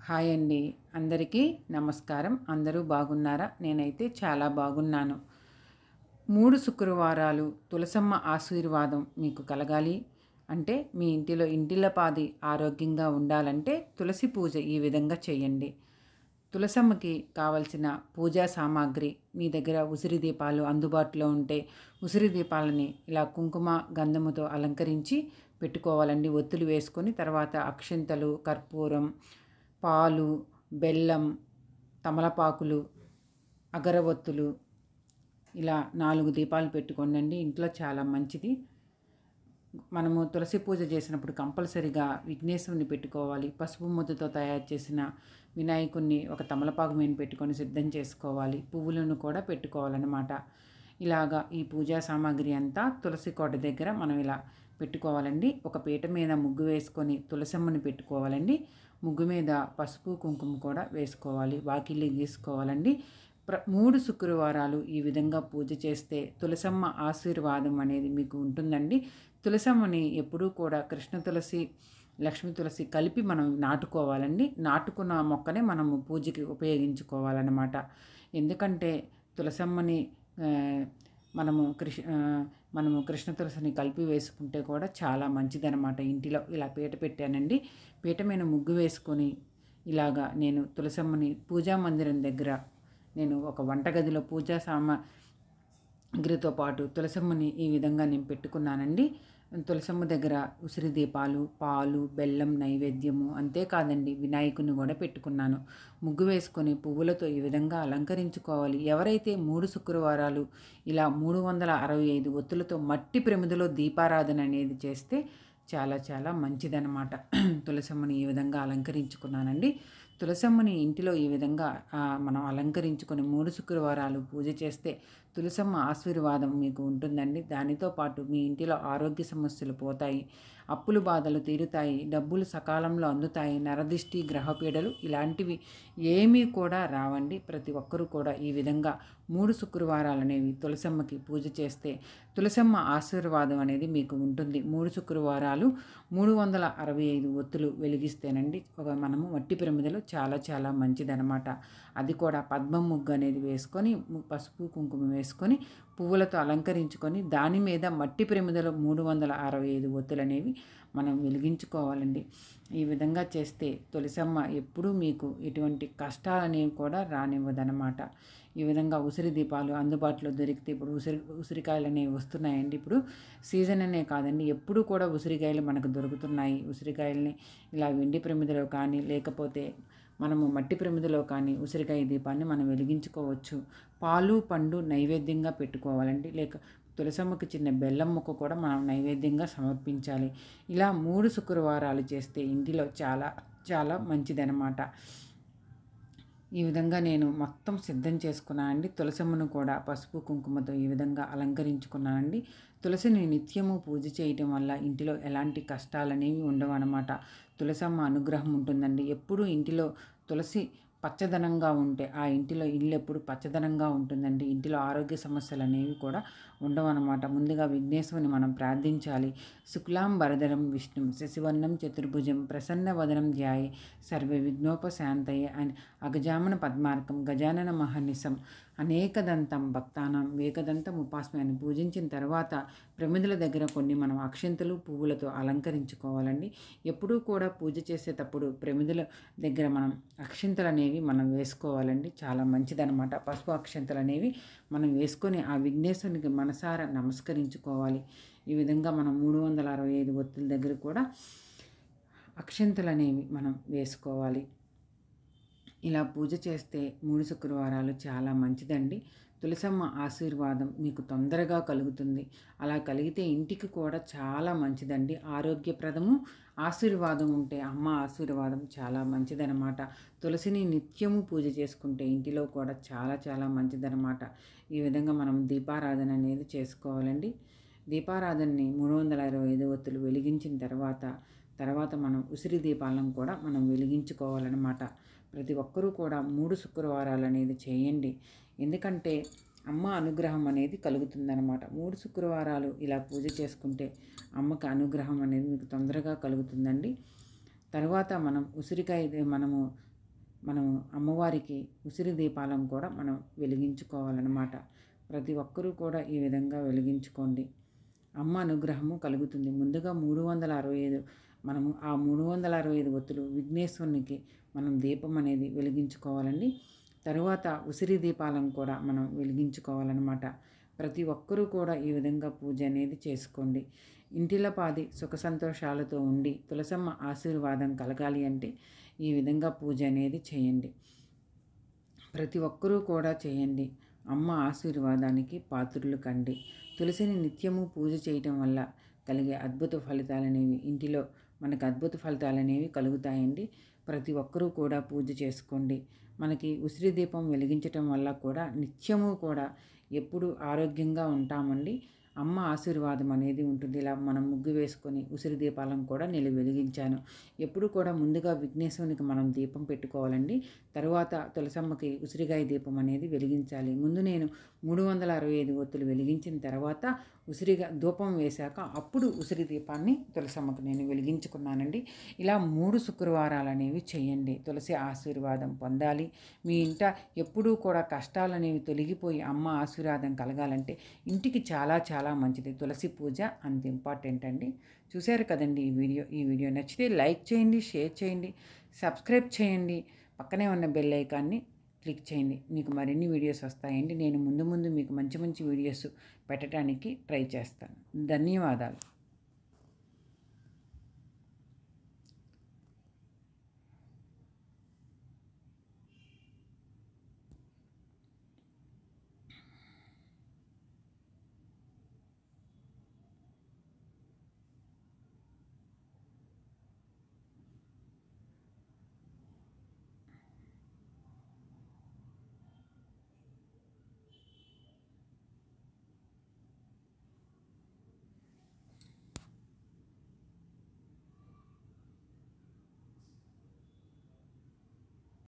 hi అండి అందరికీ నమస్కారం అందరూ బాగున్నారా నేనైతే చాలా బాగున్నాను మూడు శుక్రవారాలు తులసమ్మ ఆశీర్వాదం మీకు కలగాలి అంటే మీ ఇంటిలో ఇంటిల్లపాది ఆరోగ్యంగా ఉండాలంటే తులసి పూజ ఈ విధంగా చేయండి తులసమ్మకి కావలసిన పూజా సామాగ్రి మీ దగ్గర ఉసిరి దీపాలు అందుబాటులో ఉంటే ఉసిరి దీపాలని ఇలా కుంకుమ గంధముతో అలంకరించి పెట్టుకోవాలండి ఒత్తులు వేసుకొని తర్వాత అక్షింతలు కర్పూరం పాలు బెల్లం తమలపాకులు అగరవత్తులు ఇలా నాలుగు దీపాలు పెట్టుకోండి ఇంట్లో చాలా మంచిది మనము తులసి పూజ చేసినప్పుడు కంపల్సరిగా విఘ్నేశ్వరుని పెట్టుకోవాలి పసుపు ముద్దతో తయారు చేసిన వినాయకుడిని ఒక తమలపాకు మీద పెట్టుకొని సిద్ధం చేసుకోవాలి పువ్వులను కూడా పెట్టుకోవాలన్నమాట ఇలాగా ఈ పూజా సామాగ్రి అంతా తులసి కోట దగ్గర మనం ఇలా పెట్టుకోవాలండి ఒక పీట మీద ముగ్గు వేసుకొని తులసమ్మని పెట్టుకోవాలండి ముగ్గు మీద పసుపు కుంకుమ కూడా వేసుకోవాలి వాకిలి గీసుకోవాలండి ప్ర మూడు శుక్రవారాలు ఈ విధంగా పూజ చేస్తే తులసమ్మ ఆశీర్వాదం అనేది మీకు ఉంటుందండి తులసమ్మని ఎప్పుడూ కూడా కృష్ణ తులసి లక్ష్మీ తులసి కలిపి మనం నాటుకోవాలండి నాటుకున్న మొక్కనే మనము పూజకి ఉపయోగించుకోవాలన్నమాట ఎందుకంటే తులసమ్మని మనము కృష్ణ మనము కృష్ణ తులసిని కలిపి వేసుకుంటే కూడా చాలా మంచిదనమాట ఇంటిలో ఇలా పీట పెట్టానండి పీట మీద ముగ్గు వేసుకొని ఇలాగా నేను తులసమ్మని పూజా మందిరం దగ్గర నేను ఒక వంటగదిలో పూజా సామాగ్రితో పాటు తులసమ్మని ఈ విధంగా నేను పెట్టుకున్నానండి తులసమ్మ దగ్గర ఉసిరి దీపాలు పాలు బెల్లం నైవేద్యము అంతేకాదండి వినాయకుని కూడా పెట్టుకున్నాను ముగ్గు వేసుకొని పువ్వులతో ఈ విధంగా అలంకరించుకోవాలి ఎవరైతే మూడు శుక్రవారాలు ఇలా మూడు వందల అరవై ఐదు ఒత్తులతో మట్టి ప్రమిదలో దీపారాధన అనేది చేస్తే చాలా చాలా మంచిదన్నమాట తులసమ్మని ఈ విధంగా అలంకరించుకున్నానండి తులసమ్మని ఇంటిలో ఈ విధంగా మనం అలంకరించుకొని మూడు శుక్రవారాలు పూజ చేస్తే తులసమ్మ ఆశీర్వాదం మీకు ఉంటుందండి దానితో పాటు మీ ఇంటిలో ఆరోగ్య సమస్యలు పోతాయి అప్పులు బాధలు తీరుతాయి డబ్బులు సకాలంలో అందుతాయి నరదిష్టి గ్రహపీడలు ఇలాంటివి ఏమీ కూడా రావండి ప్రతి ఒక్కరూ కూడా ఈ విధంగా మూడు శుక్రవారాలు అనేవి తులసమ్మకి పూజ చేస్తే తులసమ్మ ఆశీర్వాదం అనేది మీకు ఉంటుంది మూడు శుక్రవారాలు మూడు వందల అరవై ఐదు ఒత్తులు వెలిగిస్తేనండి ఒక మనము మట్టి పిరమిదలు చాలా చాలా మంచిదనమాట అది కూడా పద్మం ముగ్గు అనేది వేసుకొని పసుపు కుంకుమ వేసుకొని పువ్వులతో అలంకరించుకొని దాని మీద మట్టి ప్రమిదలు మూడు వందల అరవై ఐదు ఒత్తులు అనేవి మనం వెలిగించుకోవాలండి ఈ విధంగా చేస్తే తులసమ్మ ఎప్పుడూ మీకు ఎటువంటి కష్టాలనేవి కూడా రానివ్వదనమాట ఈ విధంగా ఉసిరి దీపాలు అందుబాటులో దొరికితే ఇప్పుడు ఉసిరి ఉసిరికాయలు అనేవి వస్తున్నాయండి ఇప్పుడు సీజన్ అనే కాదండి ఎప్పుడు కూడా ఉసిరికాయలు మనకు దొరుకుతున్నాయి ఉసిరికాయలని ఇలా వెండి ప్రమిదలో కానీ లేకపోతే మనము మట్టి ప్రమిదలో కానీ ఉసిరికాయ దీపాన్ని మనం వెలిగించుకోవచ్చు పాలు పండు నైవేద్యంగా పెట్టుకోవాలండి లేక తులసమ్మకి చిన్న బెల్లం ముక్క కూడా మనం నైవేద్యంగా సమర్పించాలి ఇలా మూడు శుక్రవారాలు చేస్తే ఇంటిలో చాలా చాలా మంచిదనమాట ఈ విధంగా నేను మొత్తం సిద్ధం చేసుకున్నానండి తులసమ్మను కూడా పసుపు కుంకుమతో ఈ విధంగా అలంకరించుకున్నానండి తులసిని నిత్యము పూజ చేయటం వల్ల ఇంటిలో ఎలాంటి కష్టాలు అనేవి ఉండవు అనమాట తులసమ్మ అనుగ్రహం ఉంటుందండి ఎప్పుడూ ఇంటిలో తులసి పచ్చదనంగా ఉంటే ఆ ఇంటిలో ఇల్లు ఎప్పుడు పచ్చదనంగా ఉంటుందండి ఇంటిలో ఆరోగ్య సమస్యలు అనేవి కూడా ఉండవన్నమాట ముందుగా విఘ్నేశ్వరుని మనం ప్రార్థించాలి శుక్లాం వరదరం విష్ణు శశివర్ణం చతుర్భుజం ప్రసన్న వదనం ధ్యాయి సర్వ విఘ్నోపశాంతయే అని అగజామన పద్మార్కం గజానన మహనిసం అనేకదంతం భక్తానం వేకదంతం ఉపాసన అని పూజించిన తర్వాత ప్రమిదల దగ్గర కొన్ని మనం అక్షంతలు పువ్వులతో అలంకరించుకోవాలండి ఎప్పుడూ కూడా పూజ చేసేటప్పుడు ప్రమిదల దగ్గర మనం అక్షంతలు అనేవి మనం వేసుకోవాలండి చాలా మంచిదనమాట పసుపు అక్షంతలు అనేవి మనం వేసుకొని ఆ విఘ్నేశ్వరునికి మనసారా నమస్కరించుకోవాలి ఈ విధంగా మనం మూడు వందల అరవై ఐదు ఒత్తుల దగ్గర కూడా అక్షంతలు అనేవి మనం వేసుకోవాలి ఇలా పూజ చేస్తే మూడు శుక్రవారాలు చాలా మంచిదండి తులసమ్మ ఆశీర్వాదం మీకు తొందరగా కలుగుతుంది అలా కలిగితే ఇంటికి కూడా చాలా మంచిదండి ఆరోగ్యప్రదము ఆశీర్వాదం ఉంటే అమ్మ ఆశీర్వాదం చాలా మంచిదనమాట తులసిని నిత్యము పూజ చేసుకుంటే ఇంటిలో కూడా చాలా చాలా మంచిదనమాట ఈ విధంగా మనం దీపారాధన అనేది చేసుకోవాలండి దీపారాధనని మూడు వందల అరవై ఐదు ఒత్తులు వెలిగించిన తర్వాత తర్వాత మనం ఉసిరి దీపాలను కూడా మనం వెలిగించుకోవాలన్నమాట ప్రతి ఒక్కరూ కూడా మూడు శుక్రవారాలు అనేది చేయండి ఎందుకంటే అమ్మ అనుగ్రహం అనేది కలుగుతుందన్నమాట మూడు శుక్రవారాలు ఇలా పూజ చేసుకుంటే అమ్మకి అనుగ్రహం అనేది మీకు తొందరగా కలుగుతుందండి తర్వాత మనం ఉసిరికాయ మనము మనం అమ్మవారికి ఉసిరి దీపాలను కూడా మనం వెలిగించుకోవాలన్నమాట ప్రతి ఒక్కరూ కూడా ఈ విధంగా వెలిగించుకోండి అమ్మ అనుగ్రహము కలుగుతుంది ముందుగా మూడు వందల అరవై ఐదు మనము ఆ మూడు వందల అరవై ఐదు ఒత్తులు విఘ్నేశ్వరునికి మనం దీపం అనేది వెలిగించుకోవాలండి తరువాత ఉసిరి దీపాలను కూడా మనం వెలిగించుకోవాలన్నమాట ప్రతి ఒక్కరూ కూడా ఈ విధంగా పూజ అనేది చేసుకోండి ఇంటిలో పాది సుఖ సంతోషాలతో ఉండి తులసమ్మ ఆశీర్వాదం కలగాలి అంటే ఈ విధంగా పూజ అనేది చేయండి ప్రతి ఒక్కరూ కూడా చేయండి అమ్మ ఆశీర్వాదానికి పాత్రులు కండి తులసిని నిత్యము పూజ చేయటం వల్ల కలిగే అద్భుత ఫలితాలనేవి ఇంటిలో మనకు అద్భుత ఫలితాలనేవి కలుగుతాయండి ప్రతి ఒక్కరూ కూడా పూజ చేసుకోండి మనకి ఉసిరి దీపం వెలిగించటం వల్ల కూడా నిత్యము కూడా ఎప్పుడు ఆరోగ్యంగా ఉంటామండి అమ్మ ఆశీర్వాదం అనేది ఉంటుంది ఇలా మనం ముగ్గు వేసుకొని ఉసిరి దీపాలను కూడా నేను వెలిగించాను ఎప్పుడు కూడా ముందుగా విఘ్నేశ్వరునికి మనం దీపం పెట్టుకోవాలండి తరువాత తులసమ్మకి ఉసిరిగాయ దీపం అనేది వెలిగించాలి ముందు నేను మూడు వందల అరవై ఐదు ఒత్తులు వెలిగించిన తర్వాత ఉసిరిగా ధూపం వేశాక అప్పుడు ఉసిరి దీపాన్ని తులసమ్మకు నేను వెలిగించుకున్నానండి ఇలా మూడు శుక్రవారాలు అనేవి చేయండి తులసి ఆశీర్వాదం పొందాలి మీ ఇంట ఎప్పుడూ కూడా కష్టాలు అనేవి తొలగిపోయి అమ్మ ఆశీర్వాదం కలగాలంటే ఇంటికి చాలా చాలా మంచిది తులసి పూజ అంత ఇంపార్టెంట్ అండి చూశారు కదండి ఈ వీడియో ఈ వీడియో నచ్చితే లైక్ చేయండి షేర్ చేయండి సబ్స్క్రైబ్ చేయండి పక్కనే ఉన్న బెల్ ఐకాన్ని క్లిక్ చేయండి మీకు మరిన్ని వీడియోస్ వస్తాయండి నేను ముందు ముందు మీకు మంచి మంచి వీడియోస్ పెట్టడానికి ట్రై చేస్తాను ధన్యవాదాలు